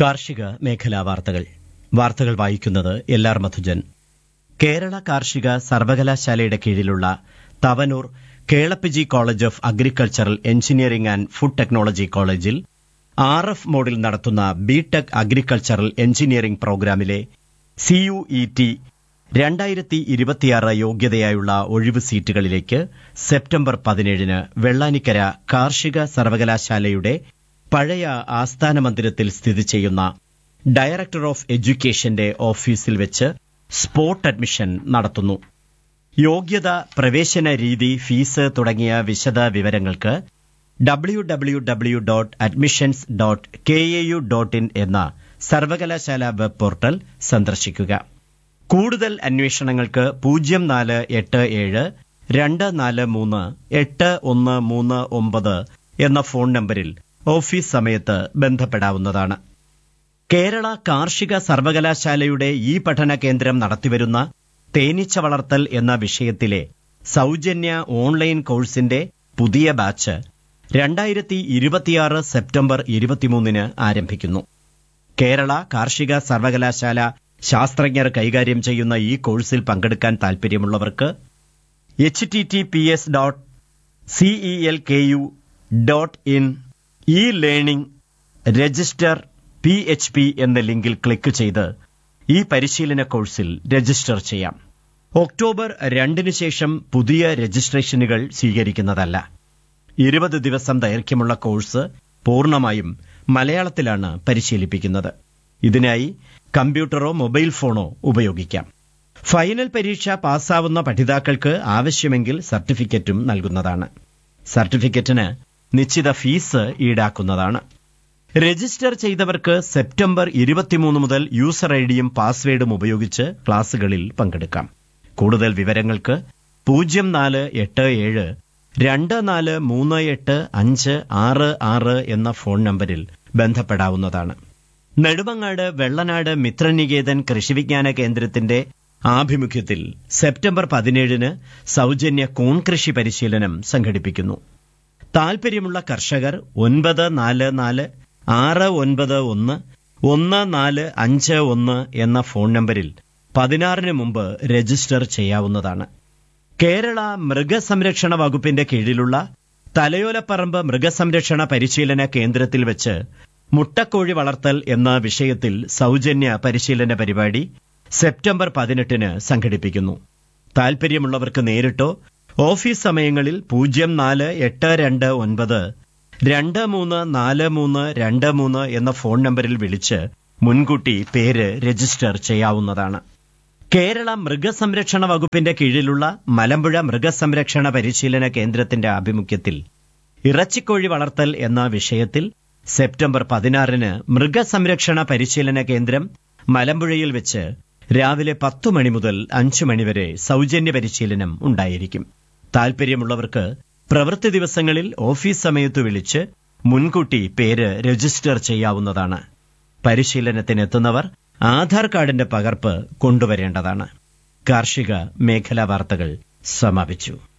കാർഷിക മേഖലാ വാർത്തകൾ വാർത്തകൾ വായിക്കുന്നത് എല്ലാർ മധുജൻ കേരള കാർഷിക സർവകലാശാലയുടെ കീഴിലുള്ള Tavanur Kelappaji college of agricultural engineering and food technology കോളേജിൽ ആർ എഫ് മോഡിൽ നടത്തുന്ന ബിടെക് അഗ്രികൾച്ചറൽ എഞ്ചിനീയറിംഗ് പ്രോഗ്രാമിലെ സിയുഇടി രണ്ടായിരത്തി ഇരുപത്തിയാറ് യോഗ്യതയായുള്ള ഒഴിവ് സീറ്റുകളിലേക്ക് സെപ്റ്റംബർ പതിനേഴിന് വെള്ളാനിക്കര കാർഷിക സർവകലാശാലയുടെ പഴയ ആസ്ഥാന മന്ദിരത്തിൽ സ്ഥിതി ചെയ്യുന്ന ഡയറക്ടർ ഓഫ് എഡ്യൂക്കേഷന്റെ ഓഫീസിൽ വെച്ച് സ്പോട്ട് അഡ്മിഷൻ നടത്തുന്നു യോഗ്യത പ്രവേശന രീതി ഫീസ് തുടങ്ങിയ വിശദ വിവരങ്ങൾക്ക് W W W dot admissions dot K A U dot in എന്ന സർവകലാശാല വെബ് പോർട്ടൽ സന്ദർശിക്കുക കൂടുതൽ അന്വേഷണങ്ങൾക്ക് പൂജ്യം നാല് എട്ട് ഏഴ് രണ്ട് നാല് മൂന്ന് എട്ട് ഒന്ന് മൂന്ന് ഒമ്പത് എന്ന ഫോൺ നമ്പരിൽ ഓഫീസ് സമയത്ത് ബന്ധപ്പെടാവുന്നതാണ് കേരള കാർഷിക സർവകലാശാലയുടെ ഈ പഠന കേന്ദ്രം നടത്തിവരുന്ന തേനീച്ച വളർത്തൽ എന്ന വിഷയത്തിലെ സൗജന്യ ഓൺലൈൻ കോഴ്സിന്റെ പുതിയ ബാച്ച് രണ്ടായിരത്തി ഇരുപത്തിയാറ് സെപ്റ്റംബർ ഇരുപത്തിമൂന്നിന് ആരംഭിക്കുന്നു കേരള കാർഷിക സർവകലാശാല ശാസ്ത്രജ്ഞർ കൈകാര്യം ചെയ്യുന്ന ഈ കോഴ്സിൽ പങ്കെടുക്കാൻ താൽപര്യമുള്ളവർക്ക് H T T P S dot CEL K U dot in E learning register P H P എന്ന ലിങ്കിൽ ക്ലിക്ക് ചെയ്ത് ഈ പരിശീലന കോഴ്സിൽ രജിസ്റ്റർ ചെയ്യാം ഒക്ടോബർ രണ്ടിന് ശേഷം പുതിയ രജിസ്ട്രേഷനുകൾ സ്വീകരിക്കുന്നതല്ല ഇരുപത് ദിവസം ദൈർഘ്യമുള്ള കോഴ്സ് പൂർണ്ണമായും മലയാളത്തിലാണ് പരിശീലിപ്പിക്കുന്നത് ഇതിനായി കമ്പ്യൂട്ടറോ മൊബൈൽ ഫോണോ ഉപയോഗിക്കാം ഫൈനൽ പരീക്ഷ പാസ്സാവുന്ന പഠിതാക്കൾക്ക് ആവശ്യമെങ്കിൽ സർട്ടിഫിക്കറ്റും നൽകുന്നതാണ് സർട്ടിഫിക്കറ്റിന് നിശ്ചിത ഫീസ് ഈടാക്കുന്നതാണ് രജിസ്റ്റർ ചെയ്തവർക്ക് സെപ്റ്റംബർ ഇരുപത്തിമൂന്ന് മുതൽ യൂസർ ഐഡിയും പാസ്വേഡും ഉപയോഗിച്ച് ക്ലാസുകളിൽ പങ്കെടുക്കാം കൂടുതൽ വിവരങ്ങൾക്ക് പൂജ്യം നാല് എട്ട് ഏഴ് രണ്ട് നാല് മൂന്ന് എട്ട് അഞ്ച് ആറ് ആറ് എന്ന ഫോൺ നമ്പരിൽ ബന്ധപ്പെടാവുന്നതാണ് നെടുമങ്ങാട് വെള്ളനാട് മിത്രനികേതൻ കൃഷിവിജ്ഞാന കേന്ദ്രത്തിന്റെ ആഭിമുഖ്യത്തിൽ സെപ്റ്റംബർ പതിനേഴിന് സൗജന്യ കൂൺ കൃഷി പരിശീലനം സംഘടിപ്പിക്കുന്നു താൽപര്യമുള്ള കർഷകർ ഒൻപത് നാല് നാല് ആറ് ഒൻപത് ഒന്ന് ഒന്ന് നാല് അഞ്ച് ഒന്ന് എന്ന ഫോൺ നമ്പരിൽ പതിനാറിന് മുമ്പ് രജിസ്റ്റർ ചെയ്യാവുന്നതാണ് കേരള മൃഗസംരക്ഷണ വകുപ്പിന്റെ കീഴിലുള്ള തലയോലപ്പറമ്പ് മൃഗസംരക്ഷണ പരിശീലന കേന്ദ്രത്തിൽ വെച്ച് മുട്ടക്കോഴി വളർത്തൽ എന്ന വിഷയത്തിൽ സൗജന്യ പരിശീലന പരിപാടി സെപ്റ്റംബർ പതിനെട്ടിന് സംഘടിപ്പിക്കുന്നു താൽപര്യമുള്ളവർക്ക് നേരിട്ടോ ഓഫീസ് സമയങ്ങളിൽ പൂജ്യം നാല് എട്ട് രണ്ട് ഒൻപത് രണ്ട് മൂന്ന് നാല് മൂന്ന് രണ്ട് മൂന്ന് എന്ന ഫോൺ നമ്പറിൽ വിളിച്ച് മുൻകൂട്ടി പേര് രജിസ്റ്റർ ചെയ്യാവുന്നതാണ് കേരള മൃഗസംരക്ഷണ വകുപ്പിന്റെ കീഴിലുള്ള മലമ്പുഴ മൃഗസംരക്ഷണ പരിശീലന കേന്ദ്രത്തിന്റെ ആഭിമുഖ്യത്തിൽ ഇറച്ചിക്കോഴി വളർത്തൽ എന്ന വിഷയത്തിൽ സെപ്റ്റംബർ പതിനാറിന് മൃഗസംരക്ഷണ പരിശീലന കേന്ദ്രം മലമ്പുഴയിൽ വെച്ച് രാവിലെ പത്തു മണി മുതൽ അഞ്ചു മണിവരെ സൗജന്യ പരിശീലനം ഉണ്ടായിരിക്കും താൽപര്യമുള്ളവർക്ക് പ്രവൃത്തി ദിവസങ്ങളിൽ ഓഫീസ് സമയത്ത് വിളിച്ച് മുൻകൂട്ടി പേര് രജിസ്റ്റർ ചെയ്യാവുന്നതാണ് പരിശീലനത്തിനെത്തുന്നവർ ആധാർ കാർഡിന്റെ പകർപ്പ് കൊണ്ടുവരേണ്ടതാണ് കാർഷിക മേഖലാ വാർത്തകൾ സമാപിച്ചു